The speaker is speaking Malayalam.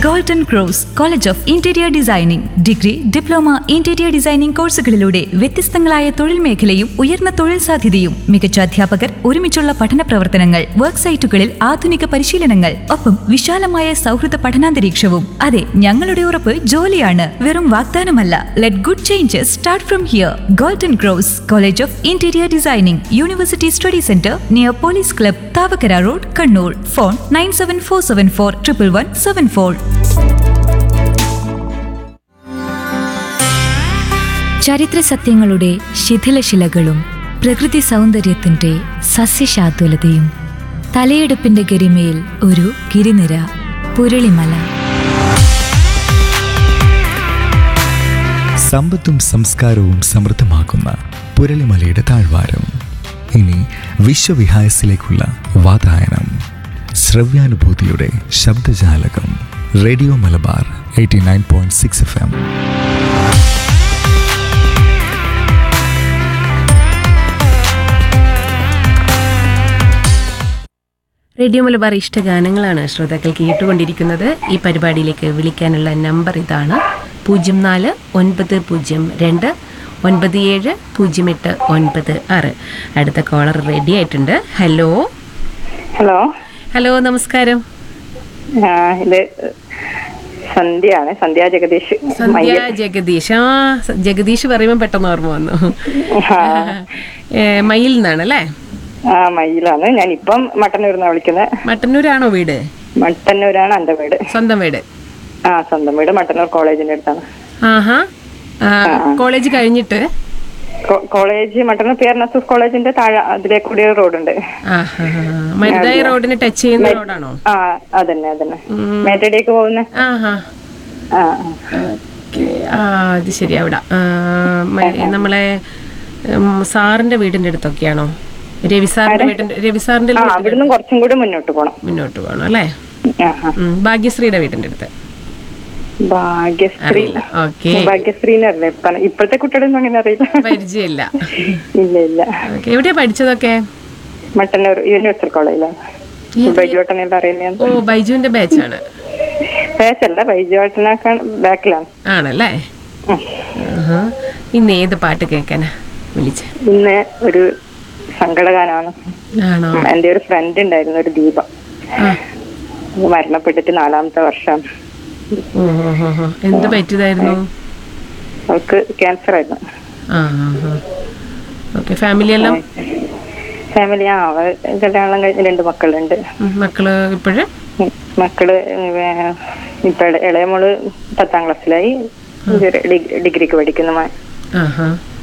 Golden cross college of interior designing degree diploma interior designing കോഴ്സുകളിലൂടെ വ്യത്യസ്തങ്ങളായ തൊഴിൽ മേഖലയും ഉയർന്ന തൊഴിൽ സാധ്യതയും മികച്ച അധ്യാപകർ ഒരുമിച്ചുള്ള പഠന പ്രവർത്തനങ്ങൾ വർക്ക് സൈറ്റുകളിൽ ആധുനിക പരിശീലനങ്ങൾ ഒപ്പം വിശാലമായ സൗഹൃദ പഠനാന്തരീക്ഷവും അതെ ഞങ്ങളുടെ ഉറപ്പ് ജോലിയാണ് വെറും വാഗ്ദാനമല്ല let good changes start from here golden cross college of interior designing university study centre near police club Thavakkara road Kannur phone nine seven four seven four triple one seven four ചരിത്ര സത്യങ്ങളുടെ ശിഥിലശിലകളും പ്രകൃതി സൗന്ദര്യത്തിന്റെ സസ്യശാതുലതയും തലയെടുപ്പിന്റെ ഗരിമയിൽ ഒരു ഗിരിനിര പുരളിമല സമ്പത്തും സംസ്കാരവും സമൃദ്ധമാക്കുന്ന പുരളിമലയുടെ താഴ്വാരം ഇനി വിശ്വവിഹായസിലേക്കുള്ള വാതായനം ശ്രവ്യാനുഭൂതിയുടെ ശബ്ദജാലകം radio Malabar eighty nine point six F M radio Malabar ഇഷ്ടഗാനങ്ങളാണ് ശ്രോതാക്കൾ കേട്ടുകൊണ്ടിരിക്കുന്നത് ഈ പരിപാടിയിലേക്ക് വിളിക്കാനുള്ള നമ്പർ ഇതാണ് പൂജ്യം നാല് ഒൻപത് പൂജ്യം രണ്ട് ഒൻപത് ഏഴ് പൂജ്യം എട്ട് ഒൻപത് ആറ് അടുത്ത കോളർ റെഡി ആയിട്ടുണ്ട് ഹലോ ഹലോ ഹലോ നമസ്കാരം ആ, ഇത് സന്ധ്യയാണ് സന്ധ്യ ജഗദീഷ് സന്ധ്യ മയ്യൽ. ജഗദീഷ് ആ സ- ജഗദീഷ് പറയുമ്പോൾ പെട്ടെന്ന് ഓർമ്മ വന്നു ആ, ഏ, മയിൽ നിന്നാണ് അല്ലേ ആ മയിലാണ് ഞാൻ ഇപ്പം മട്ടന്നൂരിന്നാ വിളിക്കുന്നത് മട്ടന്നൂരാണോ വീട് മട്ടന്നൂരാണ് എന്റെ വീട് സ്വന്തം വീട് ആ സ്വന്തം വീട് മട്ടന്നൂർ കോളേജിന്റെ അടുത്താണ് ആഹാ ആ, കോളേജ് കഴിഞ്ഞിട്ട് കോ- college Mattannur P R Nasoof കോളേജിന്റെ താഴെ അതിലെ കൂടി ഒരു റോഡുണ്ട് ആഹാ മരുതായി റോഡിന് ടച്ച് ചെയ്യുന്ന റോഡാണോ ആ അതന്നെ അതന്നെ മേറ്റടിയേക്ക് പോകുന്ന ആഹാ ആ ഓക്കേ. ആ അത് ശരി അവിടെ ആ, മ- നമ്മളെ ഉം, സാറിന്റെ വീടിന്റെ അടുത്തൊക്കെയാണോ രവി സാറിന്റെ വീടിന്റെ രവി സാറിന്റെ ആ അവിടുന്ന് കുറച്ചും കൂടി മുന്നോട്ട് പോണം മുന്നോട്ട് പോകണം അല്ലേ ആ ആ. ഉം, ഭാഗ്യശ്രീയുടെ വീടിന്റെ അടുത്ത് ഭാഗ്യശ്രീ അറിയില്ല ഓക്കെ ഭാഗ്യശ്രീന്ന് അറിയില്ല ഇപ്പൊ ഇപ്പോഴത്തെ കുട്ടികളൊന്നും അങ്ങനെ അറിയില്ല പരിചയമില്ല ഇല്ല ഇല്ല ഓക്കെ എവിടെയാ പഠിച്ചതൊക്കെ മട്ടന്നൂർ യൂണിവേഴ്സൽ കോളേജിലാണ് ബൈജുവേട്ടനെല്ലാം അറിയുന്ന ഓ ബൈജുവിന്റെ ബാച്ചാണ് പേച്ചല്ല ബൈജുവേട്ടനൊക്കെ ബാക്കിലാണ് ആണല്ലേ ആഹാ. ഇന്ന് ഏത് പാട്ട് കേൾക്കാനാ വിളിച്ചേ ഇന്ന് ഒരു സങ്കടഗാനമാണ് ആണോ എന്റെ ഒരു ഫ്രണ്ട് ഉണ്ടായിരുന്നു ഒരു ദീപ ആ. മരണപ്പെട്ടിട്ട് നാലാമത്തെ വർഷം ഓ ഓ, ഓ, ഓ. എന്ത് പറ്റിയതായിരുന്നു അവൾക്ക് ക്യാൻസർ ആയിരുന്നു ആ ഓക്കെ ഫാമിലി എല്ലാം ഫാമിലി ആ അവ കല്യാണം കഴിഞ്ഞ് രണ്ട് മക്കളുണ്ട് ഉം, മക്കള് ഇപ്പോഴ് ഉം, മക്കള് ഏർ, ഇപ്പൊ ഇള- ഇളയ മോള് പത്താം ക്ലാസ്സിലായി ഒരു ഡിഗ്രി- ഡിഗ്രിക്ക് പഠിക്കുന്ന മോൻ ആഹാ